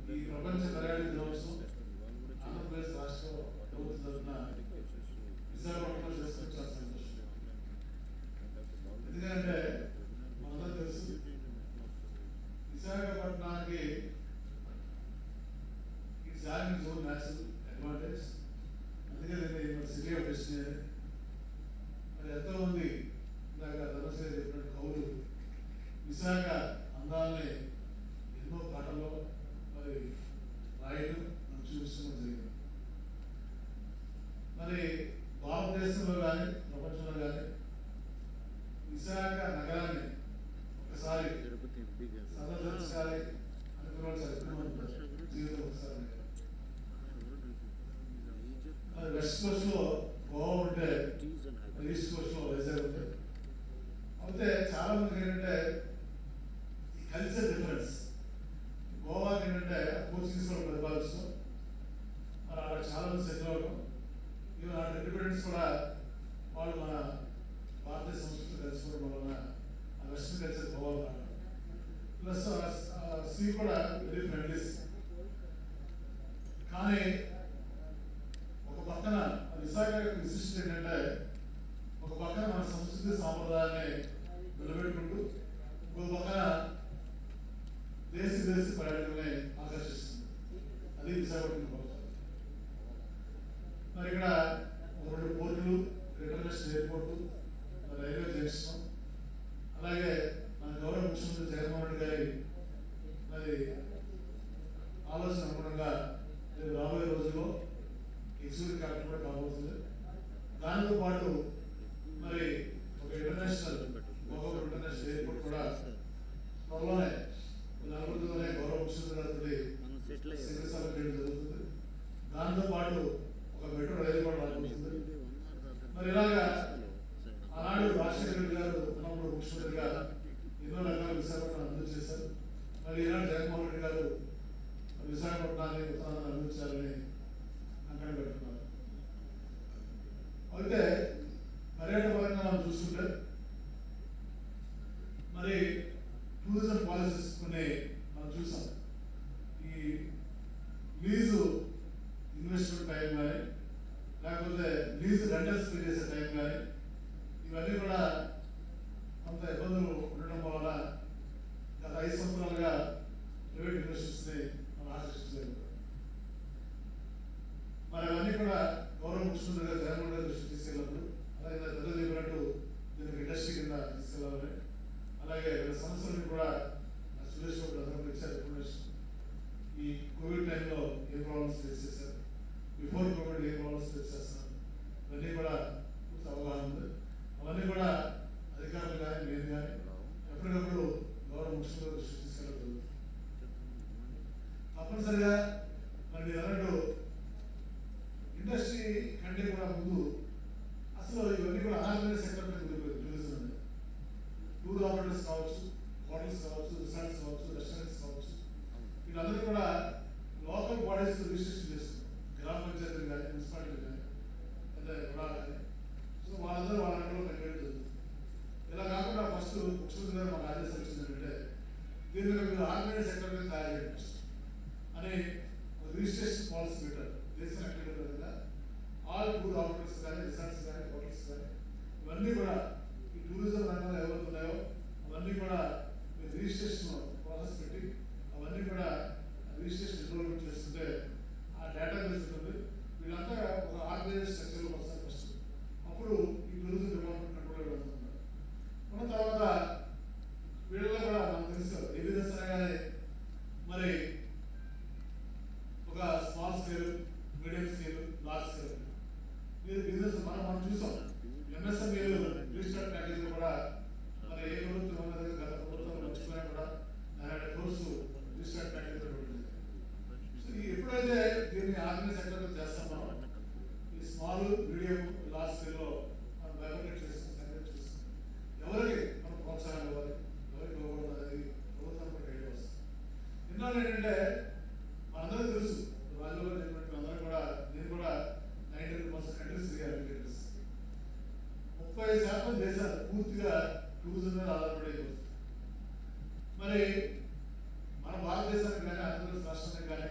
ఈ ప్రపంచ పర్యాటక దినోత్సవం ఆంధ్రప్రదేశ్ రాష్ట్ర ప్రభుత్వం తరఫున విశాఖపట్నంలో చేసుకుని చాలా సంతోషం ఎందుకంటే మనందరూ తెలుసు విశాఖపట్నానికి it's having its own natural advantage అందుకే దీన్ని సిటీ ఆఫ్ డెస్టినీ మరి ఎంతో మంది ఇందాక ధనశ్రీ చెప్పినట్టు కవులు విశాఖ అందాలని ఎన్నో పాటల్లో మరి రాయడం మనం చూపించడం జరిగింది మరి భారతదేశంలో కానీ ప్రపంచంలో కానీ విశాఖ నగరాన్ని ఒకసారి సందర్శించాలి అనుకున్న వాళ్ళు చాలా ఎక్కువ మంది ఉన్నారు. జీవితం ఒకసారి మరి వెస్ట్ కోస్ట్ లో గోవా ఉంటే మరి ఈస్ట్ కోస్ట్ లో వైజాగ్ ఉంది అయితే చాలా మందికి ఏంటంటే ఈ కల్చర్ డిఫరెన్స్ గోవాకి ఏంటంటే పోర్చుగీస్ వాళ్ళు పరిపాలిస్తాం మరి అక్కడ చాలా మంది సెటిల్ అవ్వడం ఈవెన్ ఆ ఇండిపెండెన్స్ కూడా వాళ్ళు మన భారతీయ సంస్కృతి తెలుసుకోవడం వలన ఆ వెస్ట్రన్ కల్చర్ గోవా రావడం ప్లస్ సీ కూడా వెరీ ఫ్రెండ్లీ కానీ ఒక పక్కన విశాఖ యొక్క విశిష్టత ఏంటంటే ఒక పక్కన మన సంస్కృతి సాంప్రదాయాన్ని నిలబెట్టుకుంటూ ఇంకో పక్కన దేశ విదేశీ పర్యటనని ఆకర్షిస్తుంది అది విశాఖపట్నం గొప్పతనం మరి ఇక్కడ ఒక రెండు పోర్టులు ఇంటర్నేషనల్ ఎయిర్పోర్ట్ మరి రైల్వే జంక్షన్ అలాగే మన గౌరవ ముఖ్యమంత్రి జగన్మోహన్ రెడ్డి గారి మరి ఆలోచన అనుగుణంగా రేపు రాబోయే రోజుల్లో ఎగ్జిక్యూటివ్ క్యాపిటల్ కూడా కాబోతుంది దానితో పాటు మరి ఒక ఇంటర్నేషనల్ గోవా ఇంటర్నేషనల్ ఎయిర్పోర్ట్ కూడా త్వరలోనే నలుగురిలోనే గౌరవ ముఖ్యమంత్రి గారి శంకుస్థాపన చేయడం జరుగుతుంది దాంతో పాటు ఒక మెట్రో రైలు కూడా రాబోతుంది మరి ఇలాగా ఆనాడు రాజశేఖర రెడ్డి గారు ఉన్నప్పుడు ముఖ్యమంత్రిగా ఎన్నో రకాల విశాఖపట్నం అభివృద్ధి చేశారు మరి ఈనాడు జగన్మోహన్ రెడ్డి గారు విశాఖపట్నాన్ని ఉత్తరాన్ని అందించాలని అంకణ పెట్టుకున్నారు అయితే పర్యాటక పరంగా మనం చూసుకుంటే మరి టూరిజం పాలసీస్ కొన్ని మనం చూసాం ఈ లీజు ఇన్వెస్ట్మెంట్ టైం కానీ లేకపోతే లీజు రెంటల్స్ పే చేసే టైం కానీ ఇవన్నీ కూడా కొంత ఇబ్బందులు ఉండడం వలన గత ఐదు సంవత్సరాలుగా ప్రైవేట్ ఇన్వెస్టర్స్ని మనం ఆకర్షించలేదు మరి అవన్నీ కూడా గౌరవ ముఖ్యమంత్రి గారు జగన్మోహన్ గారు దృష్టికి తీసుకెళ్ళినప్పుడు అలాగే నా పెద్దలు చెప్పినట్టు దీనికి ఇండస్ట్రీ కింద తీసుకెళ్ళాలని అలాగే వీళ్ళ సమస్యలను కూడా నా సురేష్ బాబు ప్రధానంగా ఇచ్చారు ఇన్ఫర్మేషన్ ఈ కోవిడ్ టైంలో ఏ ప్రాబ్లమ్స్ ఫేస్ చేశారు బిఫోర్ కోవిడ్ ఏ ప్రాబ్లమ్స్ ఫేస్ చేస్తున్నారు ఇవన్నీ కూడా పూర్తి అవగాహన ఉంది అవన్నీ కూడా అధికారులు కానీ నేను కానీ ఎప్పటికప్పుడు గౌరవ ముఖ్యమంత్రి దృష్టికి తీసుకెళ్ళడం జరుగుతుంది తప్పనిసరిగా మరి మీరు అన్నట్టు ఇండస్ట్రీ కంటే కూడా ముందు అసలు ఇవన్నీ కూడా అనార్గనైజ్ సెక్టర్ మీద ఉండిపోయింది టూరిజం అనేది టూర్ ఆపరేటర్స్ కావచ్చు హోటల్స్ కావచ్చు రిసార్ట్స్ కావచ్చు రెస్టారెంట్స్ కావచ్చు వీళ్ళందరూ కూడా లోకల్ బాడీస్ రిజిస్ట్రేషన్ చేస్తున్నారు గ్రామ పంచాయతీలు కానీ మున్సిపాలిటీ కానీ లేదా కూడా కానీ సో వాళ్ళందరూ వాళ్ళ నెలలో కట్టేయడం జరుగుతుంది ఇలా కాకుండా ఫస్ట్ ముఖ్యమంత్రి గారు మాకు ఆదేశాలు ఇచ్చింది ఏంటంటే దీని మీద మీరు ఆర్గనైజ్ సెక్టర్ మీద తయారు చేయండి first. అని ఒక రిజిస్ట్రేషన్ పాలసీ పెట్టారు దేశం ఎక్కడ విధంగా ఆల్ టూర్ ఆపరేటర్స్ కానీ రిసార్ట్స్ కానీ హోటల్స్ కానీ ఇవన్నీ కూడా ఈ టూరిజం రంగంలో ఎవరు ఉన్నాయో అవన్నీ కూడా మీరు రిజిస్ట్రేషన్ ప్రాసెస్ పెట్టి అవన్నీ కూడా రిజిస్ట్రేషన్ ఎన్రోల్మెంట్ చేస్తుంటే ఆ డేటా బేస్ ఉంటుంది వీళ్ళంతా ఒక ఆర్గనైజ్ స్ట్రక్చర్లో వస్తారు ఫస్ట్ అప్పుడు ఈ టూరిజం డిపార్ట్మెంట్ కంట్రోల్ వెళ్తున్నారు ఉన్న తర్వాత వీళ్ళలో కూడా మనకు తెలుసు ఏ విధంగా అనగానే మరి ఒక small scale medium scale large scale మీరు బిజినెస్ మనం మనం చూసాం ఎంఎస్ఎంఈలు రిజిస్టర్డ్ ప్యాకేజ్ కూడా మరి ఏ ప్రభుత్వం ఉన్నది గత ప్రభుత్వం మర్చిపోయినా కూడా దాని కోర్సు రిజిస్టర్డ్ ప్యాకేజ్ పెట్టింది సో ఈ ఎప్పుడైతే దీన్ని ఆర్గనైజ్ సెక్టర్ చేస్తాం మనం ఈ స్మాల్ మీడియం లార్జ్ స్కేల్లో మనం బైబర్కేట్ చేస్తాం సెపరేట్ చేస్తాం ఎవరికి మనం ప్రోత్సాహం ఇవ్వాలి ఎవరికి ఇవ్వకూడదు అనేది ప్రభుత్వం కూడా ఐడియా వస్తుంది ఇన్నాళ్ళు ఏంటంటే మనందరికీ తెలుసు రాజులో చెప్పినట్టు అందరూ కూడా నేను కూడా నైన్టీ పర్సెంట్ కంట్రీస్ తిరిగారు ముప్పై శాతం దేశాలు పూర్తిగా టూరిజం మీద ఆధారపడి అయిపోతుంది మరి మన భారతదేశానికి కానీ ఆంధ్రప్రదేశ్ రాష్ట్రానికి కానీ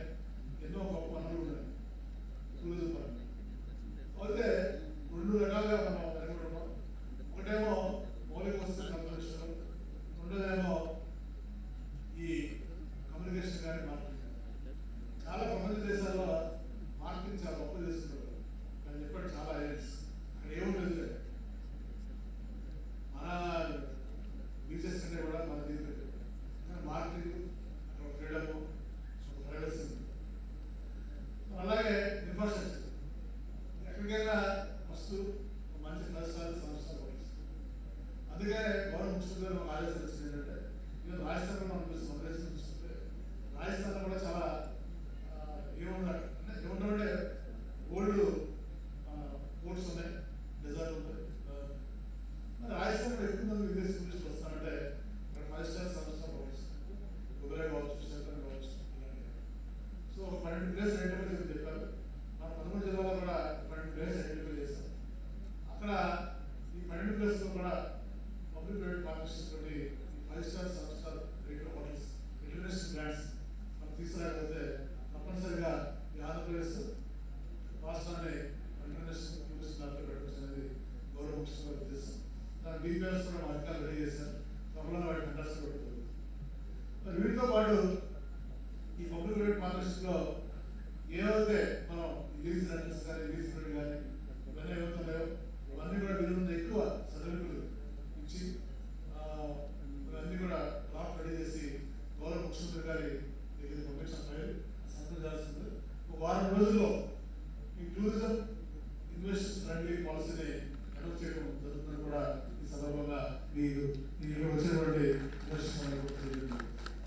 వీటితో పాటు ఈ పబ్లిక్ ప్రైవేట్ పార్ట్నర్షిప్ లో ఏవైతే మనం లీజ్ రెంటల్స్ కానీ లీజ్ పీరియడ్ కానీ ఇవన్నీ ఏమవుతున్నాయో ఇవన్నీ కూడా వీళ్ళు ఎక్కువ సడలింపులు ఇచ్చి ఆ, ఇవన్నీ కూడా డ్రాఫ్ట్ రెడీ చేసి గౌరవ ముఖ్యమంత్రి గారి దగ్గర పంపించిన ఫైల్ సంతకం చేయాల్సింది ఒక వారం రోజుల్లో ఈ టూరిజం ఇన్వెస్టర్స్ ఫ్రెండ్లీ పాలసీని అనౌన్స్ చేయడం జరుగుతుందని కూడా ఈ సందర్భంగా మీరు ఈ ఇక్కడ వచ్చినటువంటి ఇన్వెస్టర్స్ అందరికీ కూడా తెలియజేయండి.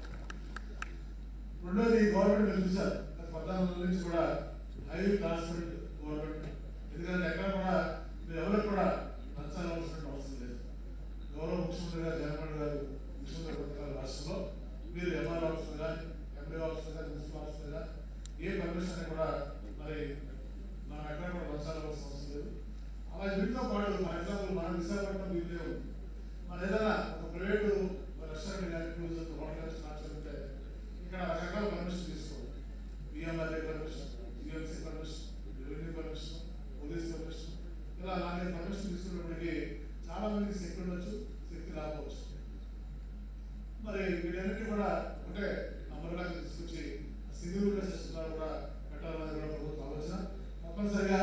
రెండోది గవర్నమెంట్ మీరు చూసారు గత పద్నాలుగు నెలల నుంచి కూడా హైవే ట్రాన్స్పరెంట్ గవర్నమెంట్ ఎందుకంటే ఎక్కడ కూడా మీరు ఎవరికి కూడా లంచాలు అవసరం అవసరం లేదు గౌరవ ముఖ్యమంత్రి గారు జగన్మోహన్ గారు ముఖ్యమంత్రి పథకాల రాష్ట్రంలో మీరు ఎంఆర్ ఆఫీసర్ కానీ ఎండి ఆఫీసర్ కానీ మున్సిపల్ ఆఫీసర్ కానీ ఏ పర్మిషన్ కూడా మరి మనం ఎక్కడ కూడా లంచాలు అవసరం అవసరం లేదు అలా వీటితో పాటు ఫర్ ఎగ్జాంపుల్ మన విశాఖపట్నం వీళ్ళే ఉంది మన ఏదైనా ఒక ప్రైవేటు రెస్టారెంట్ కానీ క్రూజర్ హోటల్ కానీ స్టార్ట్ చేస్తుంటే ఇక్కడ రకరకాల పర్మిషన్ తీసుకోవాలి BMRA permission GMC permission revenue permission police permission ఇలా నాలుగైదు పర్మిషన్ తీసుకున్నప్పటికీ చాలా మందికి శక్తి ఉండొచ్చు శక్తి రాకపోవచ్చు మరి వీటన్నిటి కూడా ఒకటే నంబర్గా తీసుకొచ్చి సింగిల్ విండో సిస్టమ్ కూడా పెట్టాలన్నది కూడా ప్రభుత్వ ఆలోచన తప్పనిసరిగా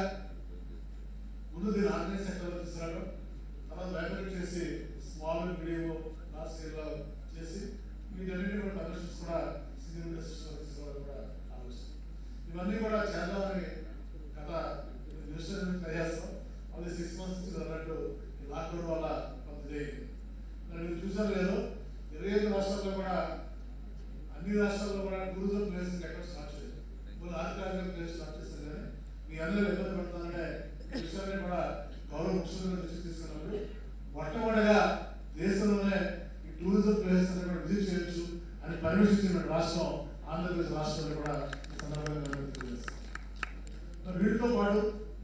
ముందు దీన్ని ఆర్గనైజ్ సెక్టర్లో తీసుకురావడం తర్వాత డైవర్ట్ చేసి స్మాల్ అండ్ మీడియం లార్జ్ స్కేల్లో చేసి వీటన్నిటి కూడా పర్మిషన్స్ కూడా సింగిల్ విండో సిస్టమ్ తీసుకురావడం కూడా ఆలోచన ఇవన్నీ కూడా చేద్దామని గత దృష్టి ట్రై చేస్తాం అది సిక్స్ మంత్స్ నుంచి అన్నట్టు ఈ లాక్డౌన్ వల్ల కొంత చేయండి మరి మీరు చూసారు లేదో ఇరవై ఐదు రాష్ట్రాల్లో కూడా అన్ని రాష్ట్రాల్లో కూడా టూరిజం ప్లేస్ ఎక్కడ స్టార్ట్ చేయలేదు ముందు అధికారిక ప్లేస్ స్టార్ట్ చేస్తారు కానీ మీ అందరూ ఇబ్బంది పడుతున్నారంటే ఈ విషయాన్ని కూడా గౌరవ ముఖ్యమంత్రి దృష్టికి తీసుకున్నప్పుడు మొట్టమొదటిగా దేశంలోనే ఈ టూరిజం ప్లేస్ అని కూడా విజిట్ చేయొచ్చు అని పర్మిషన్ ఇచ్చిన రాష్ట్రం ఆంధ్రప్రదేశ్ రాష్ట్రంలో కూడా ఈ సందర్భంగా నేను తెలియజేస్తాను మరి వీటితో పాటు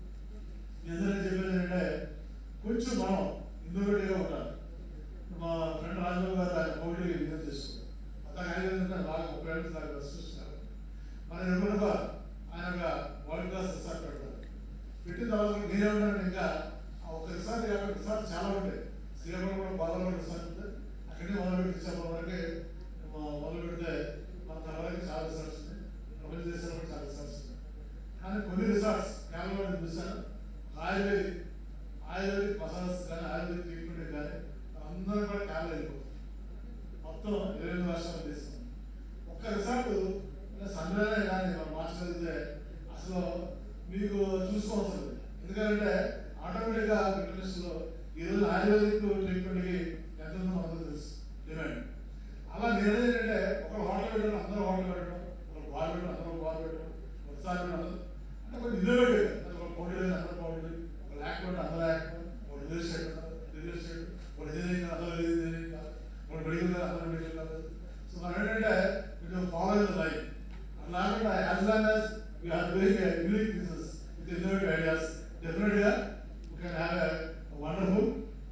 మీ అందరికీ చెప్పేది ఏంటంటే కొంచెం మనం ఇన్నోవేటివ్గా ఉండాలి మా ఫ్రెండ్ రాజబాబు గారు ఆయన కోవిడ్కి విజయం చేసుకున్నారు అతను ఆయన ఏంటంటే బాగా ముప్పై ఏళ్ళు నాకు రెస్ట్రిక్షన్ మన ఎదురుగా ఆయన ఒక వరల్డ్ క్లాస్ రిసార్ట్ పెడతారు పెట్టిన తర్వాత నేనేమంటాను ఇంకా ఆ ఒక రిసార్ట్ కాకుండా రిసార్ట్ చాలా ఉంటాయి శ్రీకాకుళం కూడా బాగా రిసార్ట్ ఉంది అక్కడే మొదలు పెట్టి ఇచ్చాము వరకే మొదలు పెడితే మన తర్వాత చాలా రిసార్ట్స్ ఉన్నాయి ప్రపంచ దేశాల్లో కూడా చాలా రిసార్ట్స్ ఉన్నాయి కానీ కొన్ని రిసార్ట్స్ కేరళలో నేను చూశాను ఆయుర్వేదిక్ ఆయుర్వేదిక్ మసాలాస్ కానీ ఆయుర్వేదిక్ ట్రీట్మెంట్ కానీ అందరూ కూడా కేరళ వెళ్ళిపోతారు మొత్తం ఇరవై ఎనిమిది రాష్ట్రాలు తీసుకున్నాం ఒక్క రిసార్ట్ సంగ్రహమే కానీ మనం మార్చగలిగితే అసలు మీకు చూసుకోవాల్సింది ఎందుకంటే ఆటోమేటిక్గా ఇంటర్నేషనల్ ఈ రోజు ఆయుర్వేదిక్ ట్రీట్మెంట్కి ఎంత ఉందో మనకు తెలుసు డిమాండ్ అలా నేను ఏంటంటే ఒక హోటల్ పెట్టడం అందరూ హోటల్ పెట్టడం ఒక బార్ పెట్టడం అందరూ బార్ పెట్టడం ఒకసారి పెట్టడం అంటే కొంచెం ఇన్నోవేటివ్ ఒక పౌడర్ లేదు అందరూ పౌడర్ ఒక లేకపోతే అందరూ లేకపోతే ఒక రియల్ ఎస్టేట్ రియల్ ఎస్టేట్ ఒక ఇంజనీరింగ్ అందరూ ఇంజనీరింగ్ ఒక మెడికల్ కాదు అందరూ మెడికల్ కాదు సో మనం ఏంటంటే కొంచెం ఫాలో ద లైఫ్ అలా కాకుండా as long as you are doing a unique business with innovative ideas డెఫినెట్గా you can have a wonderful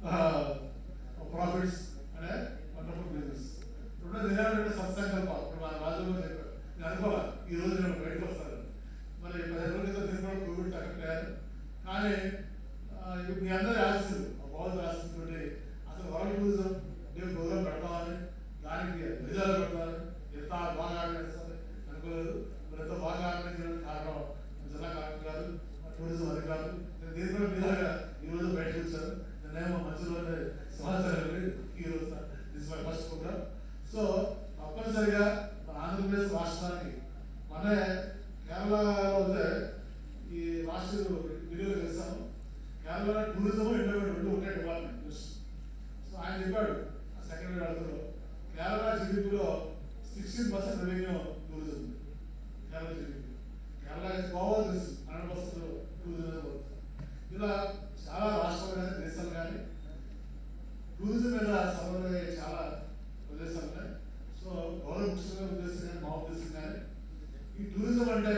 profits అనే వండర్ఫుల్ బిజినెస్ ఇప్పుడు నేనేమంటే సత్సంకల్ప ఇప్పుడు మా రాజు గారు చెప్పారు నేను అనుకోవాలి ఈ రోజు నేను బయటకు వస్తాను మరి పదిహేను రోజుల క్రితం నేను కూడా కోవిడ్ తగ్గట్లేదు కానీ ఆ, ఇప్పుడు మీ అందరూ ఆశిస్తుంది ఆ బాగుంది ఆశిస్తుంది అసలు వరల్డ్ టూరిజం నేను ప్రోగ్రామ్ పెడతామని దానికి నిజాలు పెడతామని ఎంత బాగా ఆర్గనైజ్ చేస్తామని అనుకోలేదు మరి ఎంత బాగా ఆర్గనైజ్ చేయడానికి కారణం జిల్లా కలెక్టర్ గారు మా టూరిజం అధికారులు నేను దీని కూడా మీలాగా ఈ రోజు బయటకు వచ్చాను నేనేమో మధ్యలోనే సమాచారం వెళ్ళి ఈ రోజు this my first programme so తప్పనిసరిగా మన ఆంధ్రప్రదేశ్ రాష్ట్రానికి మన కేరళలో అయితే ఈ రాష్ట్ర వీడియోలో చేశాను కేరళలో టూరిజం ఇంటర్వ్యూ రెండు ఒకే డిపార్ట్మెంట్ సో ఆయన చెప్పాడు ఆ సెకండరీ అడుగులో కేరళ జీడిపిలో సిక్స్టీన్ పర్సెంట్ రెవెన్యూ టూరిజం ఉంది కేరళ జీడిపి కేరళ గోవా తెలుసు హండ్రెడ్ పర్సెంట్ టూరిజం ఇలా చాలా రాష్ట్రాలు కానీ దేశాలు కానీ టూరిజం మీద సవాలు చాలా ప్రదేశాలు ఉన్నాయి సో గౌరవ ముఖ్యమైన ఉద్దేశం కానీ మా ఉద్దేశం కానీ ఈ టూరిజం అంటే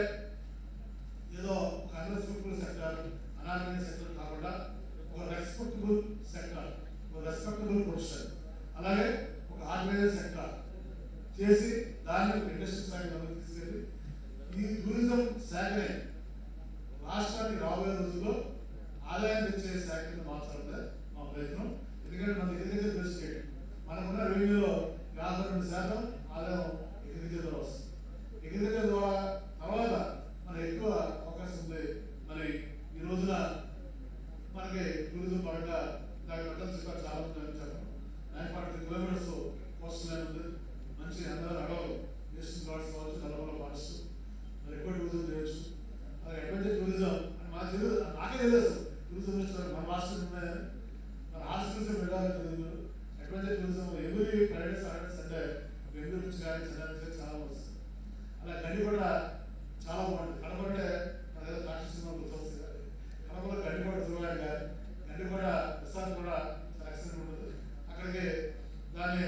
ఏదో ఒక అన్రెస్పెక్టబుల్ సెక్టర్ అనార్గనైజ్ సెక్టర్ కాకుండా ఒక రెస్పెక్టబుల్ సెక్టర్ ఒక రెస్పెక్టబుల్ ప్రొఫెషన్ అలాగే ఒక ఆర్గనైజ్ సెక్టర్ చేసి దాన్ని ఒక ఇండస్ట్రీ స్థాయికి తీసుకెళ్ళి ఈ టూరిజం శాఖని రాష్ట్రానికి రాబోయే రోజుల్లో ఆదాయం తెచ్చే శాఖను మార్చాలంటే మా ప్రయత్నం ఎందుకంటే మన దగ్గర దగ్గర బెస్ట్ స్టేట్ మనకున్న రెవెన్యూలో యాభై రెండు శాతం ఆదాయం గడ్డి కూడా చాలా బాగుంటుంది కడప అంటే అదేదో రాక్షస సినిమా గుర్తొస్తుంది కానీ కడపలో గడ్డి కూడా చూడాలి కానీ గడ్డి కూడా ప్రసాద్ కూడా చాలా ఎక్సలెంట్ ఉంటుంది అక్కడికి దాన్ని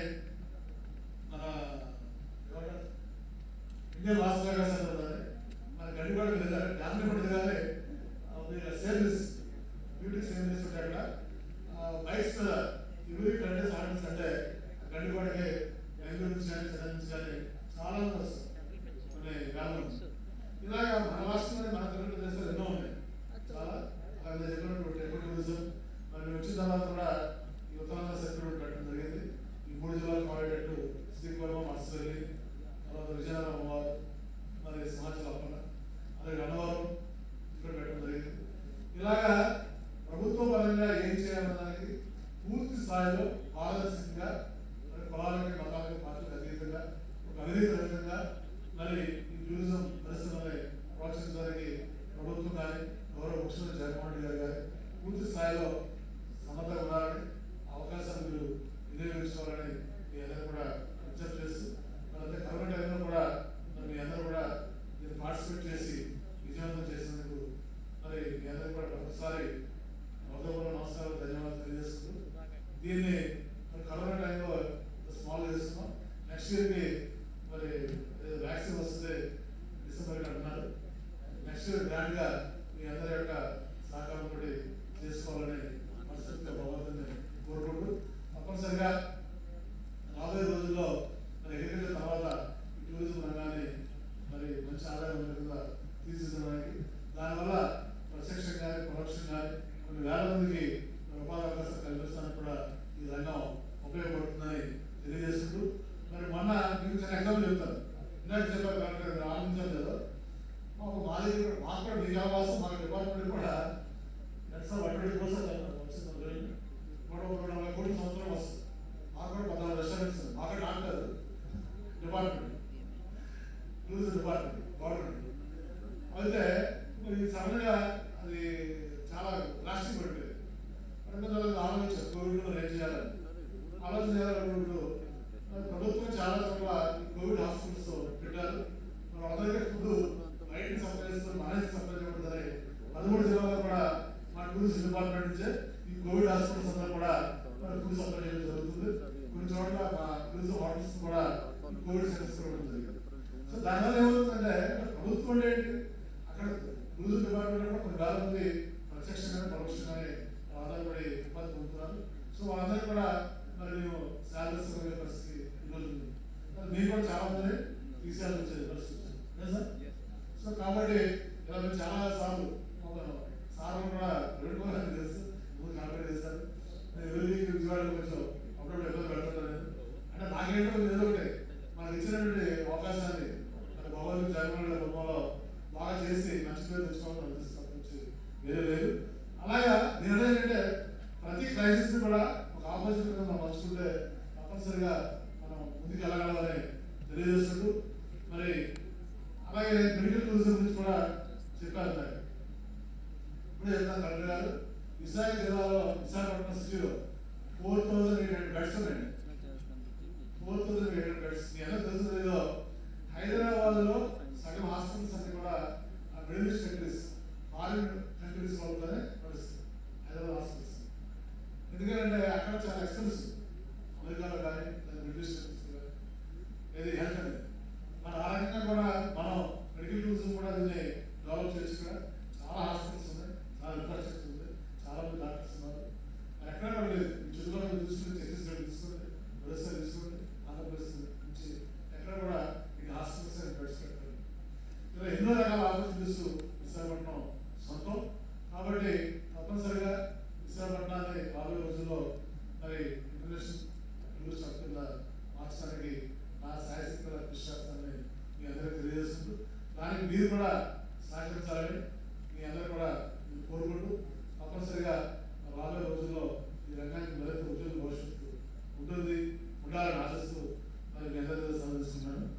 మన ఏమంటారు ఇండియన్ లాస్ట్ వేగాస్ అంటారు దాన్ని మన గడ్డి కూడా మీద డామినేట్ ఉంటుంది కానీ సేవింగ్స్ బ్యూటీ సేవింగ్స్ ఉంటాయి అక్కడ బైక్స్ మీద ఎవరి కంటే సాటర్స్ అంటే గడ్డి పడికి బెంగళూరు నుంచి కానీ చెన్నై నుంచి కానీ చాలా మంది వస్తారు కొన్ని వేల మంది ఇలాగ మన రాష్ట్రంలో మన తెలుగు దేశాలు ఎన్నో ఉన్నాయి చాలా అలాగే చెప్పినటువంటి ఎకో టూరిజం మరి మేము వచ్చిన తర్వాత కూడా ఈ ఉత్తరాంధ్ర సెక్టర్ పెట్టడం జరిగింది ఈ మూడు జిల్లాలు కావేటట్టు శ్రీకాకుళం మత్స్యవల్లి తర్వాత విజయనగరం అమ్మవారు మరి సింహాచలం అప్పన్న అలాగే అన్నవరం ఇక్కడ పెట్టడం జరిగింది ఇలాగా ప్రభుత్వ పరంగా ఏం చేయాలన్నదానికి పూర్తి స్థాయిలో పారదర్శకంగా మరి కులాలకి మతాలకి పార్టీలకు అతీతంగా ఒక అవినీతి రహితంగా మరి ఈ టూరిజం పరిశ్రమని ప్రోత్సహించడానికి ప్రభుత్వం కానీ గౌరవ ముఖ్యమంత్రి జగన్మోహన్ రెడ్డి గారు కానీ పూర్తి స్థాయిలో సమర్థంగా ఉండాలని అవకాశాలు మీరు వినియోగించుకోవాలని మీ అందరూ కూడా విజ్ఞప్తి చేస్తూ మరి కరోనా టైంలో కూడా మరి మీ అందరూ కూడా దీన్ని పార్టిసిపేట్ చేసి విజయవంతం చేసినందుకు మరి మీ అందరూ కూడా ఒకసారి హృదయపూర్వక నమస్కారాలు ధన్యవాదాలు తెలియజేసుకుంటూ దీన్ని మరి కరోనా టైంలో స్మాల్ చేస్తున్నాం నెక్స్ట్ ఇయర్కి మరి వ్యాక్సిన్ వస్తుంది డిసెంబర్ అంటున్నారు నెక్స్ట్ ఇయర్ గ్రాండ్ గా మీ అందరి యొక్క సహకారం కూడా చేసుకోవాలని మనస్ఫూర్తిగా భగవంతుని కోరుకుంటూ తప్పనిసరిగా రాబోయే రోజుల్లో మరి అగ్రికల్చర్ తర్వాత ఈ టూరిజం రంగాన్ని మరి మంచి ఆదాయం ఉండేలా తీర్చిదిద్దడానికి దానివల్ల ప్రత్యక్షంగా కానీ పరోక్షంగా కానీ కొన్ని వేల మందికి మరి ఉపాధి అవకాశాలు కల్పించడానికి కూడా ఈ రంగం ఉపయోగపడుతుందని తెలియజేసుకుంటూ మరి మొన్న మీకు చిన్న ఎగ్జాంపుల్ చెప్తాను ఇందాక చెప్పారు కరెక్ట్ ఆలోచించాలి కదా మాకు మా దగ్గర కూడా- మాకు కూడా మీకు అవకాశం మాకు డిపార్ట్మెంట్ కూడా ఎక్స్ట్రా వన్ ట్వంటీ కోర్స్ వచ్చింది నూట ముప్పై నలభై కోట్ల సంవత్సరం వస్తుంది మాకు కూడా పద్నాలుగు రెస్టారెంట్స్ ఉన్నాయి. మాకు నాకు కాదు డిపార్ట్మెంట్ టూరిజం డిపార్ట్మెంట్ గవర్నమెంట్ అయితే మరి సడన్గా అది చాలా ప్లాస్టిక్ పడిపోయింది పడిపోయిన తర్వాత ఆలోచించారు కోవిడ్లో ఏం చేయాలని ఆలోచన చేయాలనుకుంటూ మరి ప్రభుత్వం చాలా చోట్ల ఈ కోవిడ్ హాస్పిటల్స్ పెట్టారు మరి అందరికీ ఫుడ్ బయట సప్లై చేస్తారు మనకి సప్లై చేయబడుతుంది పదమూడు జిల్లాలో కూడా మన టూరిజం డిపార్ట్మెంట్ నుంచే ఈ కోవిడ్ హాస్పిటల్స్ అందరూ కూడా మరి ఫుడ్ సప్లై చేయడం జరుగుతుంది కొన్ని చోట్ల మా టూరిజం హోటల్స్ కూడా ఈ కోవిడ్ సెంటర్స్ కూడా ఉండడం జరిగింది సో దానివల్ల ఏమవుతుందంటే ప్రభుత్వం అంటే ఏంటి అక్కడ టూరిజం డిపార్ట్మెంట్ కూడా కొన్ని వేల మంది ప్రత్యక్షంగానే పరోక్షంగానే ఆధారపడి ఇబ్బంది పొందుతున్నారు సో వాళ్ళందరూ కూడా మరి మేము శాలరీస్ ఇవ్వగలిగే పరిస్థితి ఈరోజు ఉంది మరి మీరు కూడా చాలా మంది తీసేయాల్సి వచ్చేది పరిస్థితి లేదు సార్ సో కాబట్టి ఇలా మీరు చాలా సార్లు ఒక సార్ కూడా రెండు కూడా నాకు తెలుసు ముందు కాంటాక్ట్ చేశారు నేను వెళ్ళి విజయవాడలో కొంచెం అప్పుడప్పుడు ఇబ్బంది పెడుతున్నాను నేను. అంటే నాకేంటో ఏదో ఒకటి మనకి ఇచ్చినటువంటి అవకాశాన్ని మరి భగవంతుడు జగన్మోహన్ రూపంలో బాగా చేసి మంచి పేరు తెచ్చుకోవాలని అనిపిస్తుంది తప్పించి వేరే లేదు అలాగా నేను ఏంటంటే ప్రతి క్రైసిస్ కూడా ఒక ఆపర్చునిటీ మనం మలుచుకుంటే తప్పనిసరిగా మనం ముందుకు వెళ్ళగలమని తెలియజేస్తుంటూ మరి అలాగే మెడికల్ టూరిజం గురించి కూడా చెప్పారు నాకు ఇప్పుడే చెప్తాను కలెక్టర్ గారు విశాఖ జిల్లాలో విశాఖపట్నం సిటీలో four thousand eight hundred beds ఉన్నాయండి four thousand eight hundred beds మీ అందరూ తెలుసు లేదో హైదరాబాద్ లో సగం హాస్పిటల్స్ అన్ని కూడా ఆ Middle East countries foreign countries వాళ్ళతోనే నడుస్తుంది హైదరాబాద్ హాస్పిటల్స్ ఎందుకంటే అక్కడ చాలా ఎక్స్పెన్సివ్ అమెరికాలో కానీ లేదా మిడిల్ ఈస్ట్ కంట్రీస్ కానీ ఏది హెల్త్ అనేది మన ఆ రకంగా కూడా మనం మెడికల్ టూరిజం కూడా దీన్ని డెవలప్ చేసి కూడా చాలా హాస్పిటల్స్ ఉన్నాయి చాలా ఇన్ఫ్రాస్ట్రక్చర్ ఉంది చాలా మంది డాక్టర్స్ ఉన్నారు మరి ఎక్కడ కూడా లేదు ఈ చుట్టుపక్కల చూసుకుని ఛత్తీస్గఢ్ తీసుకోండి ఒడిస్సా తీసుకోండి ఆంధ్రప్రదేశ్ నుంచి ఎక్కడ కూడా ఈ హాస్పిటల్స్ బెడ్స్ పెట్టారు ఇలా ఎన్నో రకాల ఆపర్చునిటీస్ విశాఖపట్నం సొంతం కాబట్టి తప్పనిసరిగా విశాఖపట్నాన్ని రాబోయే రోజుల్లో మరి ఇంటర్నేషనల్ టూరిస్ట్ హబ్ కింద మార్చడానికి నా సాయశక్తుల కృషి చేస్తానని మీ అందరికీ తెలియజేస్తుంటూ దానికి మీరు కూడా సహకరించాలని మీ అందరూ కూడా మీరు కోరుకుంటూ తప్పనిసరిగా రాబోయే రోజుల్లో ఈ రంగానికి మరింత ఉద్యోగ భవిష్యత్తు ఉంటుంది ఉండాలని ఆశిస్తూ మరి మీ అందరితో సందర్శిస్తున్నాను